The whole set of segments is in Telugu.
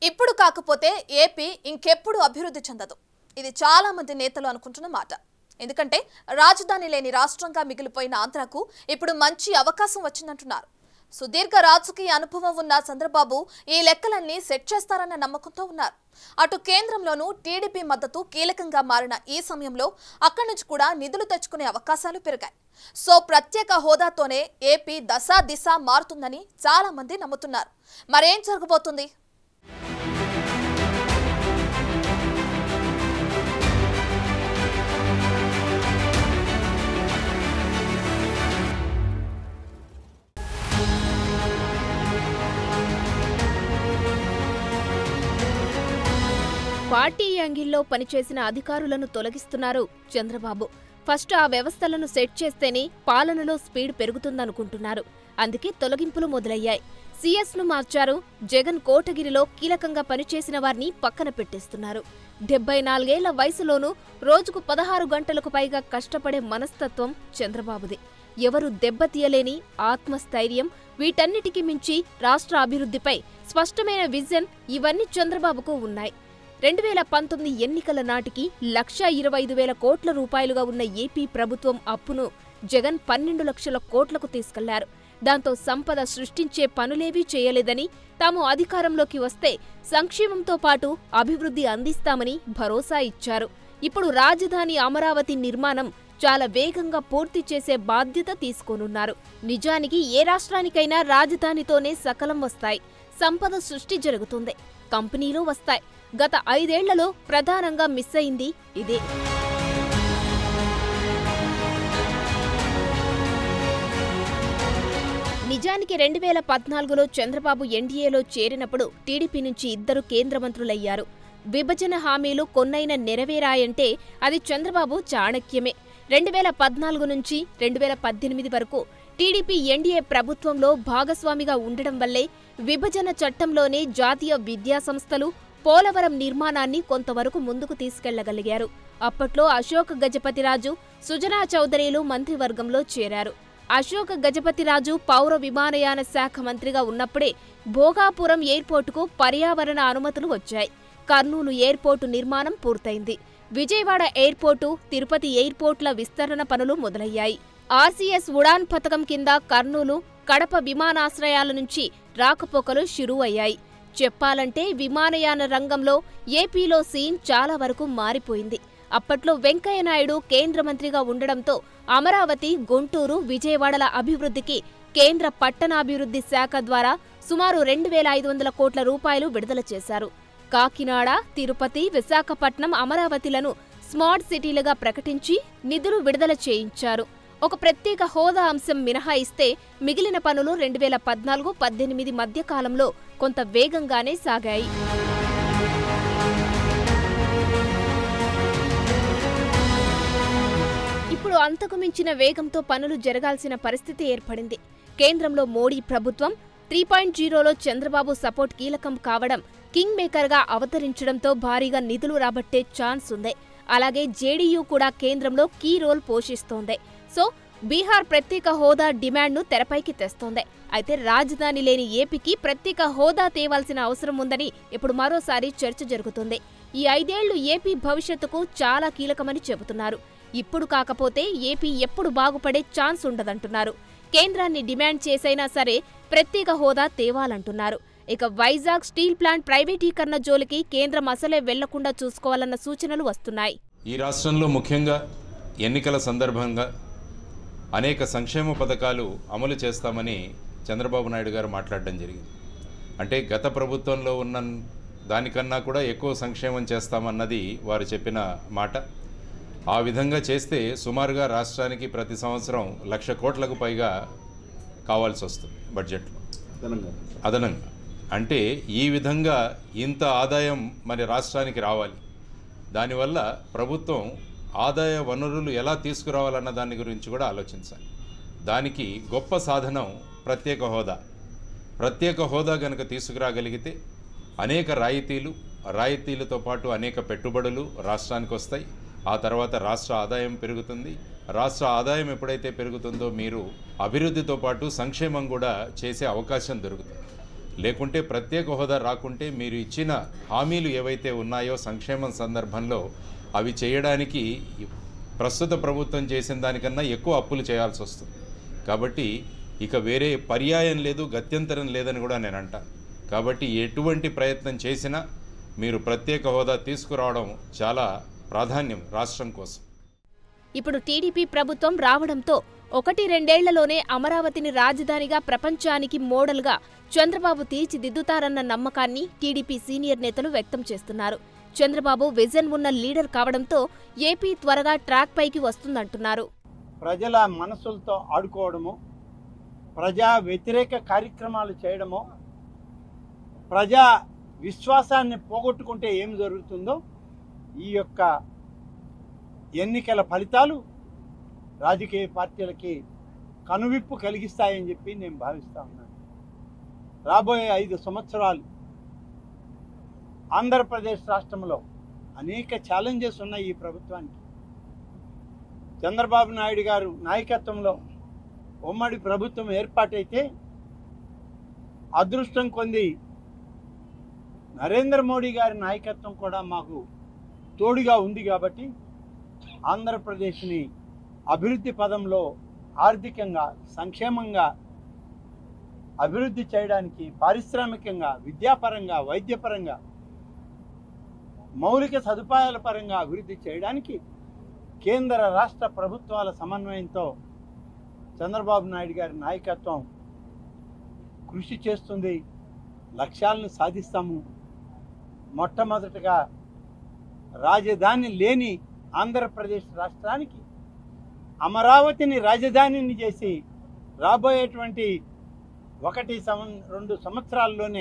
ఇప్పుడు కాకపోతే ఏపీ ఇంకెప్పుడు అభివృద్ధి చెందదు ఇది చాలా మంది నేతలు అనుకుంటున్న మాట ఎందుకంటే రాజధాని లేని రాష్ట్రంగా మిగిలిపోయిన ఆంధ్రాకు ఇప్పుడు మంచి అవకాశం వచ్చిందంటున్నారు సుదీర్ఘ రాజకీయ అనుభవం ఉన్న చంద్రబాబు ఈ లెక్కలన్నీ సెట్ చేస్తారన్న నమ్మకంతో ఉన్నారు అటు కేంద్రంలోనూ టీడీపీ మద్దతు కీలకంగా మారిన ఈ సమయంలో అక్కడి నుంచి కూడా నిధులు తెచ్చుకునే అవకాశాలు పెరిగాయి సో ప్రత్యేక హోదాతోనే ఏపీ దశ దిశ మారుతుందని చాలా మంది నమ్ముతున్నారు మరేం జరగబోతుంది పార్టీ యాంగిల్లో పనిచేసిన అధికారులను తొలగిస్తున్నారు చంద్రబాబు ఫస్ట్ ఆ వ్యవస్థలను సెట్ చేస్తేనే పాలనలో స్పీడ్ పెరుగుతుందనుకుంటున్నారు అందుకే తొలగింపులు మొదలయ్యాయి సీఎస్ ను మార్చారు జగన్ కోటగిరిలో కీలకంగా పనిచేసిన వారిని పక్కన పెట్టేస్తున్నారు డెబ్బై నాలుగేళ్ల వయసులోనూ రోజుకు పదహారు గంటలకు పైగా కష్టపడే మనస్తత్వం చంద్రబాబుది ఎవరు దెబ్బతీయలేని ఆత్మస్థైర్యం వీటన్నిటికీ మించి రాష్ట్ర అభివృద్ధిపై స్పష్టమైన విజన్ ఇవన్నీ చంద్రబాబుకు ఉన్నాయి రెండు వేల పంతొమ్మిది ఎన్నికల నాటికి లక్ష ఇరవై ఐదు వేల కోట్ల రూపాయలుగా ఉన్న ఏపీ ప్రభుత్వం అప్పును జగన్ పన్నెండు లక్షల కోట్లకు తీసుకెళ్లారు దాంతో సంపద సృష్టించే పనులేవీ చేయలేదని తాము అధికారంలోకి వస్తే సంక్షేమంతో పాటు అభివృద్ధి అందిస్తామని భరోసా ఇచ్చారు ఇప్పుడు రాజధాని అమరావతి నిర్మాణం చాలా వేగంగా పూర్తి చేసే బాధ్యత తీసుకోనున్నారు నిజానికి ఏ రాష్ట్రానికైనా రాజధానితోనే సకలం వస్తాయి సంపద సృష్టి జరుగుతుంది కంపెనీలు వస్తాయి గత ఐదేళ్లలో ప్రధానంగా మిస్ అయింది ఇదే నిజానికి రెండు వేల పద్నాలుగులో చంద్రబాబు ఎన్డీఏలో చేరినప్పుడు టీడీపీ నుంచి ఇద్దరు కేంద్ర మంత్రులయ్యారు విభజన హామీలు కొన్నైన నెరవేరాయంటే అది చంద్రబాబు చాణక్యమే రెండు వేల పద్నాలుగు నుంచి రెండు వేల పద్దెనిమిది వరకు టీడీపీ ఎన్డీఏ ప్రభుత్వంలో భాగస్వామిగా ఉండడం వల్లే విభజన చట్టంలోనే జాతీయ విద్యా సంస్థలు పోలవరం నిర్మాణాన్ని కొంతవరకు ముందుకు తీసుకెళ్లగలిగారు అప్పట్లో అశోక్ గజపతిరాజు సుజనా చౌదరిలు మంత్రివర్గంలో చేరారు అశోక్ గజపతిరాజు పౌర విమానయాన శాఖ మంత్రిగా ఉన్నప్పుడే భోగాపురం ఎయిర్పోర్టుకు పర్యావరణ అనుమతులు వచ్చాయి కర్నూలు ఎయిర్పోర్టు నిర్మాణం పూర్తయింది విజయవాడ ఎయిర్పోర్టు తిరుపతి ఎయిర్పోర్టుల విస్తరణ పనులు మొదలయ్యాయి ఆర్సీఎస్ ఉడాన్ పథకం కింద కర్నూలు కడప విమానాశ్రయాల నుంచి రాకపోకలు షురూ అయ్యాయి చెప్పాలంటే విమానయాన రంగంలో ఏపీలో సీన్ చాలా వరకు మారిపోయింది అప్పట్లో వెంకయ్యనాయుడు కేంద్ర మంత్రిగా ఉండడంతో అమరావతి గుంటూరు విజయవాడల అభివృద్ధికి కేంద్ర పట్టణాభివృద్ధి శాఖ ద్వారా సుమారు రెండు వేల ఐదు వందల కోట్ల రూపాయలు విడుదల చేశారు కాకినాడ తిరుపతి విశాఖపట్నం అమరావతిలను స్మార్ట్ సిటీలుగా ప్రకటించి నిధులు విడుదల చేయించారు ఒక ప్రత్యేక హోదా అంశం మినహాయిస్తే మిగిలిన పనులు రెండు వేల పద్నాలుగు పద్దెనిమిది మధ్య కాలంలో కొంత వేగంగానే సాగాయి ఇప్పుడు అంతకు మించిన వేగంతో పనులు జరగాల్సిన పరిస్థితి ఏర్పడింది కేంద్రంలో మోడీ ప్రభుత్వం త్రీ పాయింట్ జీరోలో చంద్రబాబు సపోర్ట్ కీలకం కావడం కింగ్ మేకర్గా అవతరించడంతో భారీగా నిధులు రాబట్టే ఛాన్స్ ఉంది అలాగే జేడీయూ కూడా కేంద్రంలో కీ రోల్ పోషిస్తోంది సో బీహార్ ప్రత్యేక హోదా డిమాండ్ను తెరపైకి తెస్తోంది అయితే రాజధాని లేని ఏపీకి ప్రత్యేక హోదా తేవాల్సిన అవసరం ఉందని ఇప్పుడు మరోసారి చర్చ జరుగుతుంది ఈ ఐదేళ్లు ఏపీ భవిష్యత్తుకు చాలా కీలకమని చెబుతున్నారు ఇప్పుడు కాకపోతే ఏపీ ఎప్పుడు బాగుపడే ఛాన్స్ ఉండదంటున్నారు కేంద్రాన్ని డిమాండ్ చేసైనా సరే ప్రత్యేక హోదా తేవాలంటున్నారు ఇక వైజాగ్ స్టీల్ ప్లాంట్ ప్రైవేటీకరణ జోలికి కేంద్రం అసలే వెళ్లకుండా చూసుకోవాలన్న సూచనలు వస్తున్నాయి ఈ రాష్ట్రంలో ముఖ్యంగా ఎన్నికల సందర్భంగా అనేక సంక్షేమ పథకాలు అమలు చేస్తామని చంద్రబాబు నాయుడు గారు మాట్లాడడం జరిగింది అంటే గత ప్రభుత్వంలో ఉన్న దానికన్నా కూడా ఎక్కువ సంక్షేమం చేస్తామన్నది వారు చెప్పిన మాట ఆ విధంగా చేస్తే సుమారుగా రాష్ట్రానికి ప్రతి సంవత్సరం లక్ష కోట్లకు పైగా కావాల్సి వస్తుంది బడ్జెట్లో తెలంగాణ అదనంగా అంటే ఈ విధంగా ఇంత ఆదాయం మరి రాష్ట్రానికి రావాలి దానివల్ల ప్రభుత్వం ఆదాయ వనరులు ఎలా తీసుకురావాలన్న దాని గురించి కూడా ఆలోచించాలి దానికి గొప్ప సాధనం ప్రత్యేక హోదా ప్రత్యేక హోదా కనుక తీసుకురాగలిగితే అనేక రాయితీలు రాయితీలతో పాటు అనేక పెట్టుబడులు రాష్ట్రానికి వస్తాయి ఆ తర్వాత రాష్ట్ర ఆదాయం పెరుగుతుంది రాష్ట్ర ఆదాయం ఎప్పుడైతే పెరుగుతుందో మీరు అభివృద్ధితో పాటు సంక్షేమం కూడా చేసే అవకాశం దొరుకుతుంది లేకుంటే ప్రత్యేక హోదా రాకుంటే మీరు ఇచ్చిన హామీలు ఏవైతే ఉన్నాయో సంక్షేమం సందర్భంలో అవి చేయడానికి ప్రస్తుత ప్రభుత్వం చేసిన దానికన్నా ఎక్కువ అప్పులు చేయాల్సి వస్తుంది కాబట్టి ఇక వేరే పర్యాయం లేదు గత్యంతరం లేదని కూడా నేను అంటాను కాబట్టి ఎటువంటి ప్రయత్నం చేసినా మీరు ప్రత్యేక హోదా తీసుకురావడం చాలా ప్రాధాన్యం రాష్ట్రం కోసం ఇప్పుడు టీడీపీ ప్రభుత్వం రావడంతో ఒకటి రెండేళ్లలోనే అమరావతిని రాజధానిగా ప్రపంచానికి మోడల్గా చంద్రబాబు తీర్చిదిద్దుతారన్న నమ్మకాన్ని టీడీపీ సీనియర్ నేతలు వ్యక్తం చేస్తున్నారు చంద్రబాబు విజన్ ఉన్న లీడర్ కావడంతో ఏపీ త్వరగా ట్రాక్ పైకి వస్తుందంటున్నారు ప్రజల మనసులతో ఆడుకోవడము ప్రజా వ్యతిరేక కార్యక్రమాలు చేయడము ప్రజా విశ్వాసాన్ని పోగొట్టుకుంటే ఏం జరుగుతుందో ఈ యొక్క ఎన్నికల ఫలితాలు రాజకీయ పార్టీలకి కనువిప్పు కలిగిస్తాయని చెప్పి నేను భావిస్తా ఉన్నాను రాబోయే ఐదు సంవత్సరాలు ఆంధ్రప్రదేశ్ రాష్ట్రంలో అనేక ఛాలెంజెస్ ఉన్నాయి ఈ ప్రభుత్వానికి చంద్రబాబు నాయుడు గారు నాయకత్వంలో ఉమ్మడి ప్రభుత్వం ఏర్పాటైతే అదృష్టం కొంది నరేంద్ర మోడీ గారి నాయకత్వం కూడా మాకు తోడుగా ఉంది కాబట్టి ఆంధ్రప్రదేశ్ని అభివృద్ధి పదంలో ఆర్థికంగా సంక్షేమంగా అభివృద్ధి చేయడానికి పారిశ్రామికంగా విద్యాపరంగా వైద్యపరంగా మౌలిక సదుపాయాల పరంగా అభివృద్ధి చేయడానికి కేంద్ర రాష్ట్ర ప్రభుత్వాల సమన్వయంతో చంద్రబాబు నాయుడు గారి నాయకత్వం కృషి చేస్తుంది లక్ష్యాలను సాధిస్తాము మొట్టమొదటగా రాజధాని లేని ఆంధ్రప్రదేశ్ రాష్ట్రానికి అమరావతిని రాజధానిని చేసి రాబోయేటువంటి ఒకటి సంవ రెండు సంవత్సరాల్లోనే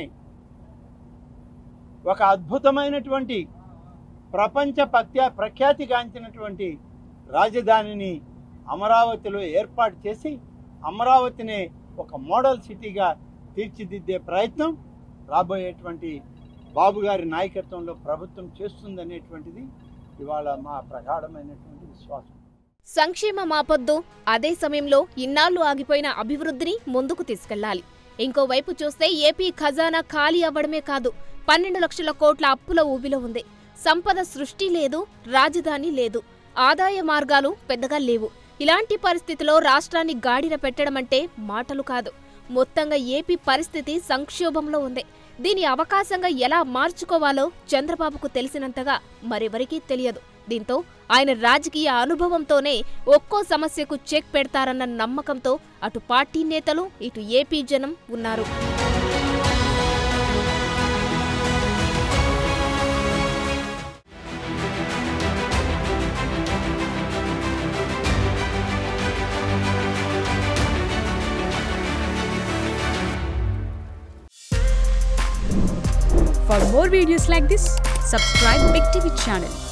ఒక అద్భుతమైనటువంటి ప్రపంచ పత్య ప్రఖ్యాతిగాంచినటువంటి రాజధానిని అమరావతిలో ఏర్పాటు చేసి అమరావతిని ఒక మోడల్ సిటీగా తీర్చిదిద్దే ప్రయత్నం రాబోయేటువంటి బాబు గారి నాయకత్వంలో ప్రభుత్వం చేస్తుందనేటువంటిది ఇవాళ మా ప్రగాఢమైనటువంటి విశ్వాసం సంక్షేమ మాపొద్దు అదే సమయంలో ఇన్నాళ్లు ఆగిపోయిన అభివృద్ధిని ముందుకు తీసుకెళ్లాలి ఇంకోవైపు చూస్తే ఏపీ ఖజానా ఖాళీ అవ్వడమే కాదు పన్నెండు లక్షల కోట్ల అప్పుల ఊబిలో ఉంది సంపద సృష్టి లేదు రాజధాని లేదు ఆదాయ మార్గాలు పెద్దగా లేవు ఇలాంటి పరిస్థితిలో రాష్ట్రాన్ని గాడిన పెట్టడమంటే మాటలు కాదు మొత్తంగా ఏపీ పరిస్థితి సంక్షోభంలో ఉంది దీని అవకాశంగా ఎలా మార్చుకోవాలో చంద్రబాబుకు తెలిసినంతగా మరెవరికీ తెలియదు దీంతో ఆయన రాజకీయ అనుభవంతోనే ఒక్కో సమస్యకు చెక్ పెడతారన్న నమ్మకంతో అటు పార్టీ నేతలు ఇటు ఏపీ జనం ఉన్నారు For more videos like this, subscribe Big TV channel